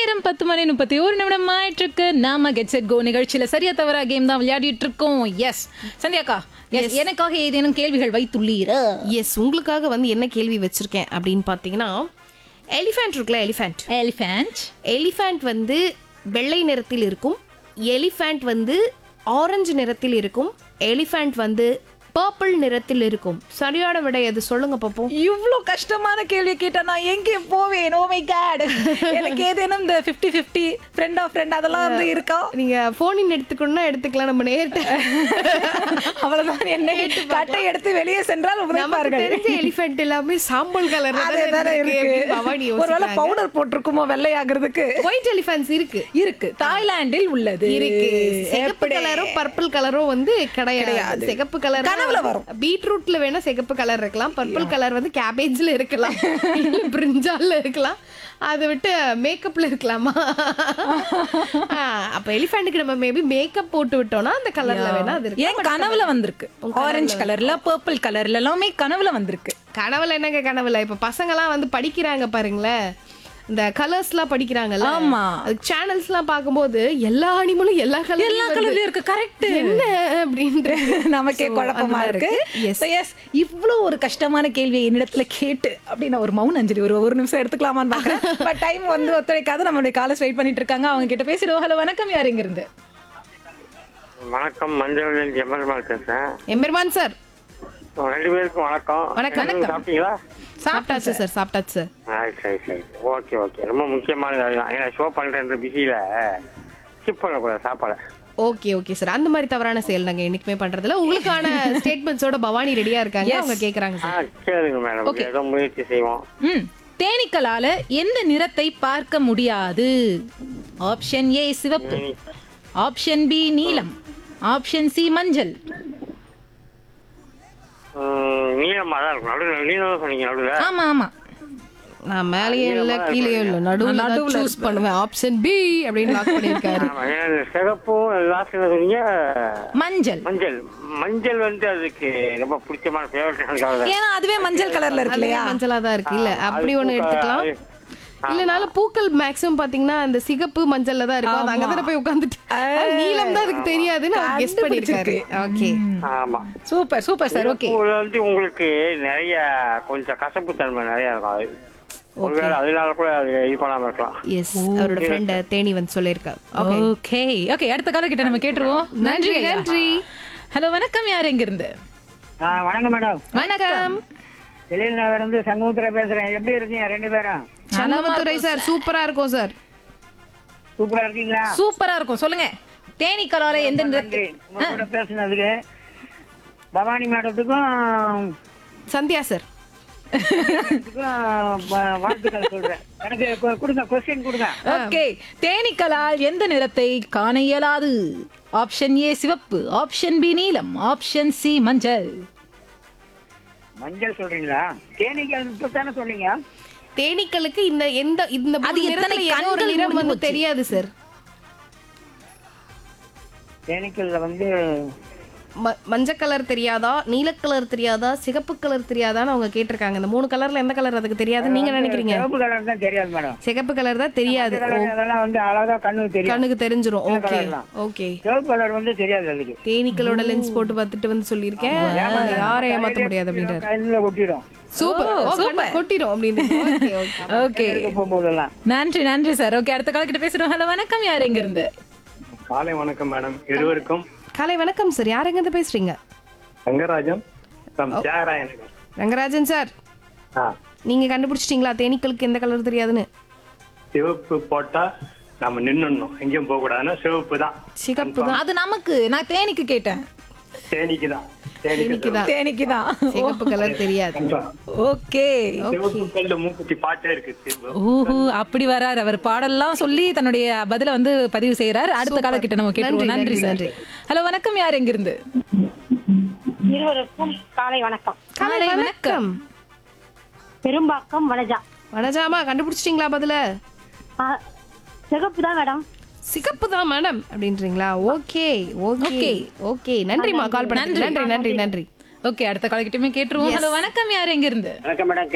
நேரம் பத்து மணி முப்பத்தி ஒரு நிமிடம் ஆயிட்டு இருக்கு நாம கெட் செட் கோ நிகழ்ச்சியில சரியா தவறா கேம் தான் விளையாடிட்டு இருக்கோம் எஸ் சந்தியாக்கா எஸ் எனக்காக ஏதேனும் கேள்விகள் வைத்துள்ளீரா எஸ் உங்களுக்காக வந்து என்ன கேள்வி வச்சிருக்கேன் அப்படின்னு பார்த்தீங்கன்னா எலிஃபேண்ட் இருக்குல்ல எலிஃபேண்ட் எலிஃபேண்ட் எலிஃபேண்ட் வந்து வெள்ளை நிறத்தில் இருக்கும் எலிஃபேண்ட் வந்து ஆரஞ்சு நிறத்தில் இருக்கும் எலிஃபேண்ட் வந்து பர்பிள் நிறத்தில் இருக்கும் சரியான விடை அது சொல்லுங்க பாப்போம் இவ்ளோ கஷ்டமான கேள்வி கேட்டா நான் எங்கே போவேன் ஓ மை காட் எனக்கு ஏதேனும் இந்த 50 50 ஃப்ரெண்ட் ஆஃப் ஃப்ரெண்ட் அதெல்லாம் வந்து இருக்கா நீங்க போனின் எடுத்துக்கணும்னா எடுத்துக்கலாம் நம்ம நேர்ட்ட அவ்வளவுதான் என்ன கட்டை எடுத்து வெளியே சென்றால் நமக்கு உதைப்பார்கள் தெரிஞ்ச எலிஃபென்ட் எல்லாமே சாம்பல் கலர் அதேதானே இருக்கு ஒருவேளை பவுடர் போட்டிருக்குமோ வெள்ளையாகிறதுக்கு ஒயிட் எலிஃபென்ட்ஸ் இருக்கு இருக்கு தாய்லாந்தில் உள்ளது இருக்கு சிகப்பு எப்படி? கலரும் பர்பிள் கலரும் வந்து கிடையாது சிகப்பு கலர் கனவுல வரும். பீட்ரூட்ல வேணா சிகப்பு கலர் இருக்கலாம் பர்பிள் கலர் வந்து கேபேஜ்ல இருக்கலாம் இல்ல பிரிஞ்சால்ல இருக்கலாம் அதை விட்டு மேக்கப்ல இருக்கலாமா ஆ, அப்ப எலிஃபென்ட்டுக்கு நம்ம மேபி மேக்கப் போட்டு விட்டோம்னா அந்த கலர்ல வேணா அது இருக்கு ஏன் கனவுல வந்திருக்கு ஆரஞ்சு கலர்ல பர்பிள் கலர்ல எல்லாமே கனவுல வந்திருக்கு கனவுல என்னங்க கனவுல இப்ப பசங்கலாம் வந்து படிக்கிறாங்க பாருங்களேன் இந்த கலர்ஸ்லாம் படிக்கிறாங்கல்ல ஆமா. அதுக்கு சேனல்ஸ்லாம் பார்க்கும்போது எல்லா அனிமலும் எல்லா கலர் எல்லா கலர்லயும் இருக்கு கரெக்ட் என்ன அப்படின்ற நமக்கே So, குழப்பமா அந்த மாதிரி இருக்கு இருக்கு. Yes. எஸ் இவ்ளோ ஒரு கஷ்டமான கேள்வியை என்னிடத்துல கேட்டு அப்படின்னு ஒரு மௌன அஞ்சலி ஒரு ஒரு நிமிஷம் எடுத்துக்கலாமான்னு பாக்குறேன் பட் டைம் வந்து ஒத்துழைக்காத நம்மளுடைய காலஸ் வெயிட் பண்ணிட்டு இருக்காங்க அவங்க கிட்ட பேசிடுவோம் ஹலோ வணக்கம் யார் இங்க இருந்து வணக்கம் மஞ்சள் எம்பெருமாள் பேசுறேன் எம்பெருமான் சார் ரெண்டு பேருக்கும் வணக்கம் வணக்கம். ரெண்டு பேரும் சாப்பிட்டீங்களா சாப்பிட்டாச்சு சார் சாப்பிட்டாச்சு சார் ஆ, சரி சரி ஓகே ஓகே ரொம்ப முக்கியமானது அதுதான் ஏன்னா ஷோ பண்ற பிஸியில ஸ்கிப் பண்ணக்கூடாது சாப்பாடை ஓகே ஓகே சார் அந்த மாதிரி தவறான செயல் நாங்க என்னைக்குமே பண்றதில்ல உங்களுக்கான ஸ்டேட்மெண்ட்ஸோட பவானி ரெடியா இருக்காங்க அவங்க கேக்குறாங்க ஆ சார் கேளுங்க மேடம் ஏதோ முயற்சி செய்வோம் ம் தேனீக்களால எந்த நிறத்தை பார்க்க முடியாது ஆப்ஷன் ஏ சிவப்பு ஆப்ஷன் பி நீலம் ஆப்ஷன் சி மஞ்சள் ம், நீளமா தான் இருக்கும் நடுவில் நீளம் தான் சொன்னீங்க நடுவில் ஆமா ஆமா நான் மேலேயும் இல்ல கீழேயும் இல்ல நடுவுல நடுவுல சூஸ் பண்ணுவேன் ஆப்ஷன் பி அப்படின்னு லாக் பண்ணிருக்காரு ஆமா ஏன்னா இந்த சிகப்பும் லாஸ்ட் என்ன சொன்னீங்க மஞ்சள் மஞ்சள் மஞ்சள் வந்து அதுக்கு ரொம்ப பிடிச்சமான ஃபேவரட் ஏன்னா அதுவே மஞ்சள் கலர்ல இருக்கு இல்லையா மஞ்சளா தான் இருக்கு இல்ல அப்படி ஒண்ணு எடுத்துக்கலாம் இல்லனாலும் பூக்கள் மேக்ஸிமம் பாத்தீங்கன்னா அந்த சிகப்பு மஞ்சள்ல தான் இருக்கும் அது அங்கதானே போய் உட்காந்துட்டு நீலம் தான் அதுக்கு தெரியாதுன்னு அவர் கெஸ் பண்ணிருக்காரு ஓகே ஆமா சூப்பர் சூப்பர் சார் ஓகே பூவுல வந்து உங்களுக்கு நிறைய கொஞ்சம் கசப்பு தன்மை நிறைய இருக்கும் அது ஒருவேளை அதனால கூட அது இது பண்ணாம இருக்கலாம் எஸ் அவரோட ஃப்ரெண்ட் தேனி வந்து சொல்லியிருக்காரு ஓகே ஓகே அடுத்த கால கிட்ட நம்ம கேட்டுருவோம் நன்றி நன்றி ஹலோ வணக்கம் யார் எங்க இருந்து ஆ வணக்கம் மேடம் வணக்கம் வெளிநகர் இருந்து சண்முகத்துல பேசுறேன் எப்படி இருக்கீங்க ரெண்டு பேரும் சண்முகத்துறை சார் சூப்பரா இருக்கும் சார் சூப்பரா இருக்கீங்களா சூப்பரா இருக்கும் சொல்லுங்க தேனீக்களால எந்த நன்றி நிறத்தை உங்க கூட பேசுனதுக்கு பவானி மேடத்துக்கும் சந்தியா சார் இதுக்கும் வா- வாழ்த்துக்கள் சொல்றேன் எனக்கு கு- கொடுங்க கொஸ்டின் கொடுங்க ஓகே தேனீக்களால் எந்த நிறத்தை காண இயலாது ஆப்ஷன் ஏ சிவப்பு ஆப்ஷன் பி நீலம் ஆப்ஷன் சி மஞ்சள் மஞ்சள் சொல்றீங்களா தேனீக்கள் தானே சொன்னீங்க தேனீக்களுக்கு இந்த எந்த இந்த அது மூணு எத்தனை நிறத்துல ஏதோ ஒரு கண்கள் நிறம் வந்து முடிஞ்சு தெரியாது சார் தேனீக்கள்ல வந்து மஞ்சள் கலர் தெரியாதா நீல கலர் தெரியாதா சிகப்பு கலர் தெரியாதான்னு அவங்க கேட்டிருக்காங்க இந்த மூணு கலர்ல எந்த கலர் அதுக்கு தெரியாதுன்னு நீங்க நினைக்கிறீங்க சிவப்பு கலர் தான் தெரியாது மேடம் சிகப்பு கலர் தான் தெரியாது கலர் அதெல்லாம் வந்து அழகா கண்ணுக்கு தெரியும் கண்ணுக்கு தெரிஞ்சிரும் ஓகே கலர்லாம். ஓகே சிவப்பு கலர் வந்து தெரியாது அதுக்கு தேனீக்களோட லென்ஸ் போட்டு பார்த்துட்டு வந்து சொல்லியிருக்கேன் யாரை ஏமாத்த முடியாது அப்படின்றாரு கண்ணுல கொட்டிடும் சூப்பர் ஓ, சூப்பர் super. கொட்டிடும் அப்படின்னு ஓகே ஓகே ஓகே எடுக்க போகும்போதெல்லாம் நன்றி நன்றி சார் ஓகே அடுத்த கால கிட்ட பேசுறோம் ஹலோ வணக்கம் யார் எங்க இருந்து காலை வணக்கம் மேடம் இருவருக்கும் காலை வணக்கம் சார் யார் எங்க இருந்து பேசுறீங்க ரங்கராஜன் from தியாகராய நகர் ரங்கராஜன் சார் ஆ, நீங்க கண்டுபிடிச்சிட்டீங்களா தேனீக்களுக்கு எந்த கலர் தெரியாதுன்னு சிவப்பு போட்டா நம்ம நின்னுடணும் எங்கேயும் போக கூடாதுன்னா சிவப்பு தான் சிகப்பு தான் அது நமக்கு நான் தேனிக்கு கேட்டேன் தேனிக்கு தான் தேனிக்கு தேனீக்கு தான் தேனிக்கு தான் சிகப்பு கலர் தெரியாது ஓகே சிவப்பு கல்லு மூக்குத்தி பாட்டே இருக்கு சிவப்பு. ஓஹோ அப்படி வராரு அவர் பாடல்லாம் சொல்லி தன்னுடைய பதில வந்து பதிவு செய்யறாரு அடுத்த கால கிட்ட நம்ம கேட்டுருவோம் நன்றி, நன்றி நன்றி, சார் ஹலோ வணக்கம் யார் எங்க இருந்து இருவருக்கும் காலை வணக்கம் காலை வணக்கம் பெரும்பாக்கம் வனஜா வனஜாமா கண்டுபிடிச்சிட்டீங்களா பதில ஆ, சிகப்பு தான் மேடம் சிகப்பு தான் மேடம் அப்படின்றீங்களா ஓகே ஓகே ஓகே நன்றிமா கால் பண்ணி நன்றி நன்றி நன்றி ஓகே அடுத்த கால கிட்டயுமே கேட்டுருவோம் ஹலோ வணக்கம் யார் எங்க இருந்து வணக்கம் மேடம்